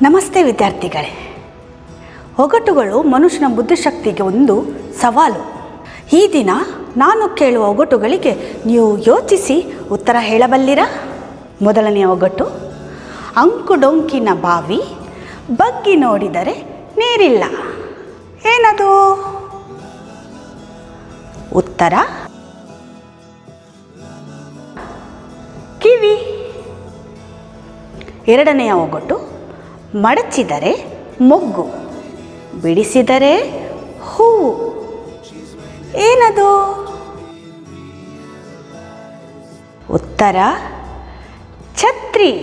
ನಮಸ್ತೆ ವಿದ್ಯಾರ್ಥಿಗಳೇ ಒಗಟುಗಳು ಮನುಷ್ಯನ ಬುದ್ಧಿಶಕ್ತಿಗೆ ಒಂದು ಸವಾಲು ಈ ದಿನ ನಾನು ಕೇಳುವ ಒಗಟುಗಳಿಗೆ ನೀವು ಯೋಚಿಸಿ ಉತ್ತರ ಹೇಳಬಲ್ಲಿರಾ ಮೊದಲನೆಯ ಒಗಟು ಅಂಕುಡೊಂಕಿನ ಬಾವಿ ಬಗ್ಗಿ ನೋಡಿದರೆ ನೀರಿಲ್ಲ ಏನದು ಉತ್ತರ ಕಿವಿ ಎರಡನೆಯ ಒಗಟು ಮಡಚಿದರೆ ಮೊಗ್ಗು ಬಿಡಿಸಿದರೆ ಹೂವು ಏನದು ಉತ್ತರ ಛತ್ರಿ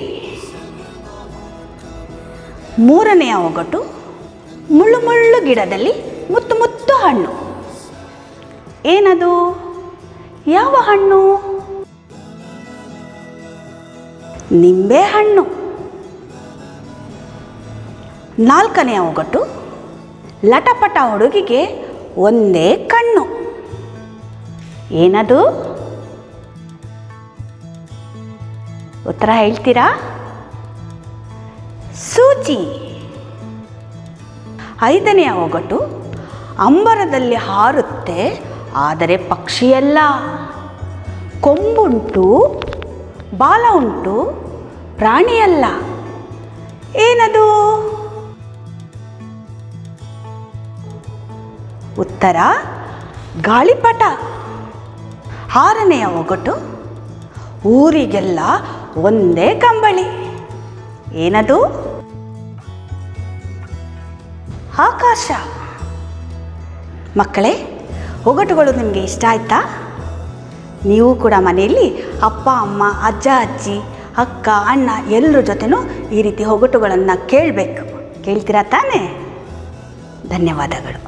ಮೂರನೆಯ ಒಗಟು ಮುಳ್ಳು ಮುಳ್ಳು ಗಿಡದಲ್ಲಿ ಮುತ್ತು ಮುತ್ತು ಹಣ್ಣು ಏನದು ಯಾವ ಹಣ್ಣು ನಿಂಬೆ ಹಣ್ಣು ನಾಲ್ಕನೆಯ ಒಗಟು ಲಟಪಟ ಹುಡುಗಿಗೆ ಒಂದೇ ಕಣ್ಣು ಏನದು ಉತ್ತರ ಹೇಳ್ತೀರಾ ಸೂಜಿ ಐದನೆಯ ಒಗಟು ಅಂಬರದಲ್ಲಿ ಹಾರುತ್ತೆ ಆದರೆ ಪಕ್ಷಿಯಲ್ಲ ಕೊಂಬುಂಟು ಬಾಲ ಉಂಟು ಪ್ರಾಣಿಯಲ್ಲ ಏನದು ಉತ್ತರ ಗಾಳಿಪಟ ಆರನೆಯ ಒಗಟು ಊರಿಗೆಲ್ಲ ಒಂದೇ ಕಂಬಳಿ ಏನದು ಆಕಾಶ ಮಕ್ಕಳೇ ಒಗಟುಗಳು ನಿಮಗೆ ಇಷ್ಟ ಆಯ್ತಾ ನೀವು ಕೂಡ ಮನೆಯಲ್ಲಿ ಅಪ್ಪ ಅಮ್ಮ ಅಜ್ಜ ಅಜ್ಜಿ ಅಕ್ಕ ಅಣ್ಣ ಎಲ್ಲರ ಜೊತೆನೂ ಈ ರೀತಿ ಒಗಟುಗಳನ್ನು ಕೇಳಬೇಕು ಕೇಳ್ತೀರಾ ತಾನೇ ಧನ್ಯವಾದಗಳು